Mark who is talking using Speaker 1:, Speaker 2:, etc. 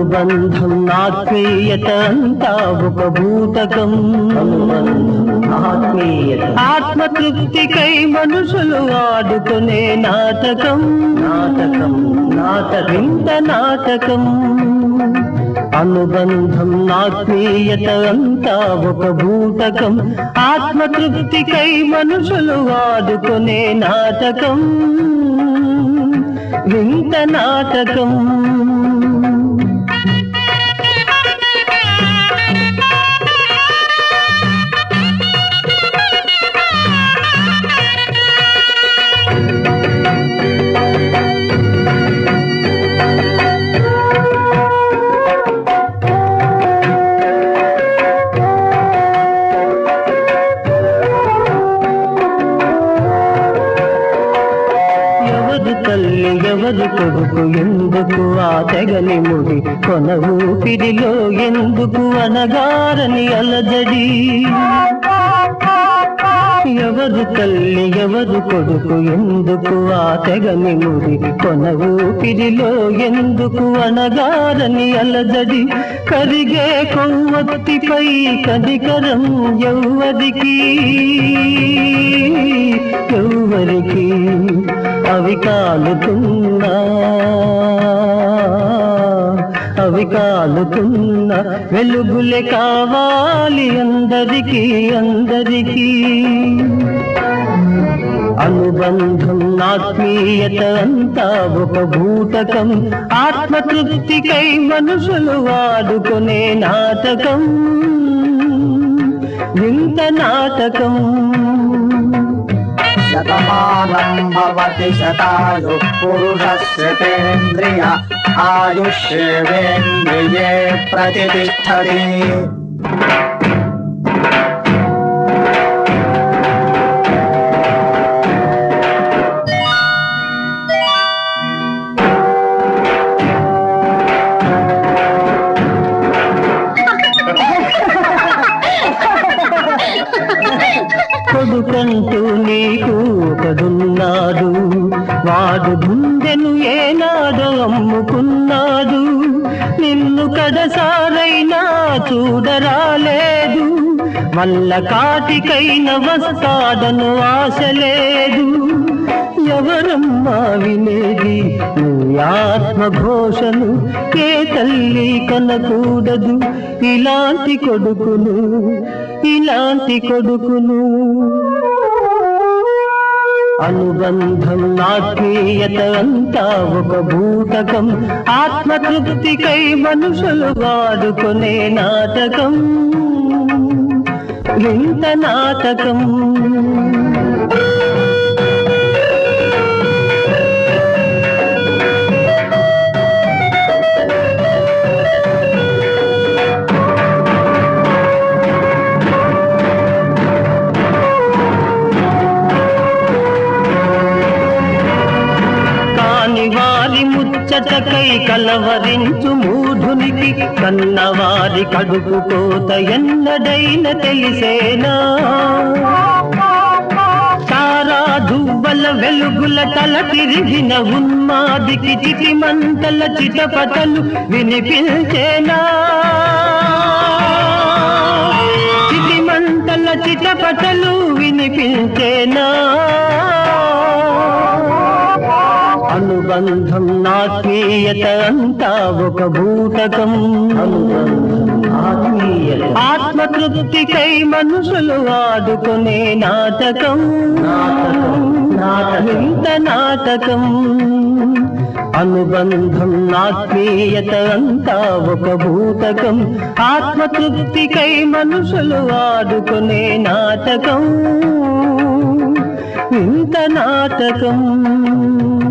Speaker 1: అనుబంధం ఆత్మీయత అంతా ఒక భూతకం
Speaker 2: ఆత్మీయత
Speaker 1: ఆత్మతృప్తికై మనుషులు ఆడుకునే నాటకం
Speaker 2: నాటకం నాటకం
Speaker 1: వింత నాటకం అనుబంధం ఆత్మీయత అంతా ఒక భూతకం ఆత్మతృప్తికై మనుషులు ఆడుకునే నాటకం వింత నాటకం ఎవరు తల్లి ఎవరు కొడుకు ఎందుకు ఆ తెగని ముడి కొన ఊపిరిలో ఎందుకు అనగారని అలజడి ఎవరు తల్లి ఎవరు కొడుకు ఎందుకు ఆ తెగని ముడి కొన ఊపిరిలో ఎందుకు అనగారని అలజడి కరిగే కొవ్వొత్తిపై కదికరం ఎవ్వరికి ఎవ్వరికి అవి కాలుతున్నా అవి కాలుతున్నా వెలుగులే కావాలి అందరికీ అందరికీ అనుబంధం ఆత్మీయత అంతా ఒక భూతకం ఆత్మతృప్తికై మనుషులు వాడుకునే నాటకం వింత నాటకం
Speaker 2: శతమానం భవతి శతాయు పురుషస్యతేంద్రియ ఆయుష్యేంద్రియే ప్రతిష్టతి
Speaker 1: కొడుకంటూ నీకు ఒకడున్నాడు వాడు గుండెను ఏనాడో అమ్ముకున్నాడు నిన్ను కడసారైనా చూడరాలేదు వల్ల కాటికైన వస్తాడను ఆశ లేదు ఎవరమ్మా వినేది నీ ఆత్మఘోషను ఏ తల్లి కనకూడదు ఇలాంటి కొడుకును ఇలాంటి కొడుకును అనుబంధం ఆత్మీయత అంతా ఒక భూతకం ఆత్మతృప్తికై మనుషులు వాడుకునే నాటకం వింత నాటకం కాని వారి ముచ్చటకై కలవరించు మూఢునికి కన్నవారి కడుపు కోత ఎన్నడైన తెలిసేనా తారా దువ్వల వెలుగుల తల తిరిగిన ఉన్మాదికి చిటి మంటల చిటపటలు వినిపించేనా చిటి మంటల చిటపటలు వినిపించేనా అనుబంధం ఆత్మీయత అంతా ఒక భూతకం
Speaker 2: ఆత్మీయత
Speaker 1: ఆత్మతృప్తికై మనుషులు ఆడుకునే నాటకం
Speaker 2: నాటకం, నాటకం.
Speaker 1: వింత నాటకం అనుబంధం ఆత్మీయత అంతా ఒక భూతకం ఆత్మతృప్తికై మనుషులు ఆడుకునే నాటకం వింత నాటకం